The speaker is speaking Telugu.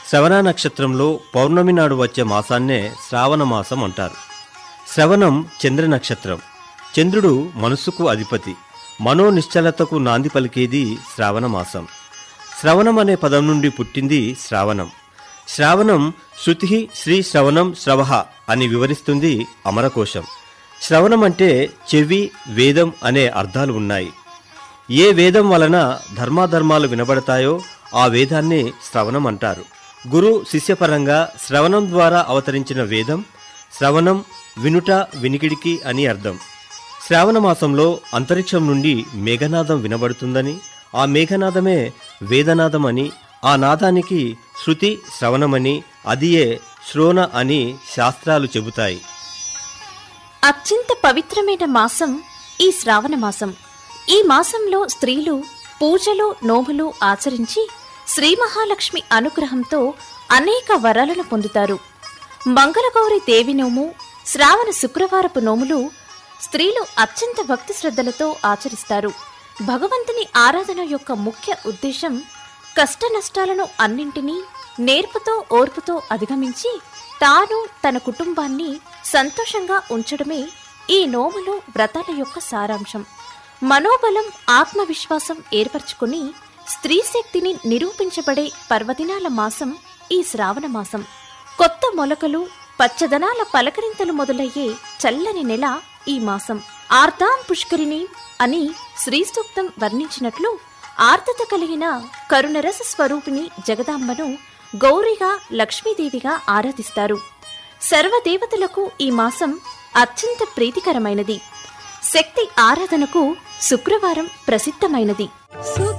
శ్రవణ నక్షత్రంలో పౌర్ణమి నాడు వచ్చే మాసాన్నే శ్రావణ మాసం అంటారు శ్రవణం చంద్ర నక్షత్రం చంద్రుడు మనస్సుకు అధిపతి మనోనిశ్చలతకు నాంది పలికేది శ్రావణ మాసం శ్రవణం అనే పదం నుండి పుట్టింది శ్రావణం శ్రావణం శృతి శ్రీ శ్రవణం శ్రవహ అని వివరిస్తుంది అమరకోశం శ్రవణం అంటే చెవి వేదం అనే అర్థాలు ఉన్నాయి ఏ వేదం వలన ధర్మాధర్మాలు వినబడతాయో ఆ వేదాన్ని శ్రవణం అంటారు గురు శిష్యపరంగా శ్రవణం ద్వారా అవతరించిన వేదం శ్రవణం వినుట వినికిడికి అని అర్థం శ్రావణ మాసంలో అంతరిక్షం నుండి మేఘనాదం వినబడుతుందని ఆ మేఘనాదమే వేదనాదం అని ఆ నాదానికి శృతి శ్రవణమని అదియే శ్రోణ అని శాస్త్రాలు చెబుతాయి అత్యంత పవిత్రమైన మాసం ఈ శ్రావణ మాసం ఈ మాసంలో స్త్రీలు పూజలు నోములు ఆచరించి శ్రీ మహాలక్ష్మి అనుగ్రహంతో అనేక వరాలను పొందుతారు మంగళగౌరి దేవి నోము శ్రావణ శుక్రవారపు నోములు స్త్రీలు అత్యంత భక్తి శ్రద్ధలతో ఆచరిస్తారు భగవంతుని ఆరాధన యొక్క ముఖ్య ఉద్దేశం కష్ట నష్టాలను అన్నింటినీ నేర్పుతో ఓర్పుతో అధిగమించి తాను తన కుటుంబాన్ని సంతోషంగా ఉంచడమే ఈ నోములు వ్రతాల యొక్క సారాంశం మనోబలం ఆత్మవిశ్వాసం ఏర్పరచుకుని స్త్రీ శక్తిని నిరూపించబడే పర్వదినాల మాసం ఈ శ్రావణ మాసం కొత్త మొలకలు పచ్చదనాల పలకరింతలు మొదలయ్యే చల్లని నెల ఈ మాసం ఆర్తాం పుష్కరిణి అని శ్రీ సూక్తం వర్ణించినట్లు ఆర్తత కలిగిన కరుణరస స్వరూపిణి జగదాంబను గౌరిగా లక్ష్మీదేవిగా ఆరాధిస్తారు సర్వదేవతలకు ఈ మాసం అత్యంత ప్రీతికరమైనది శక్తి ఆరాధనకు శుక్రవారం ప్రసిద్ధమైనది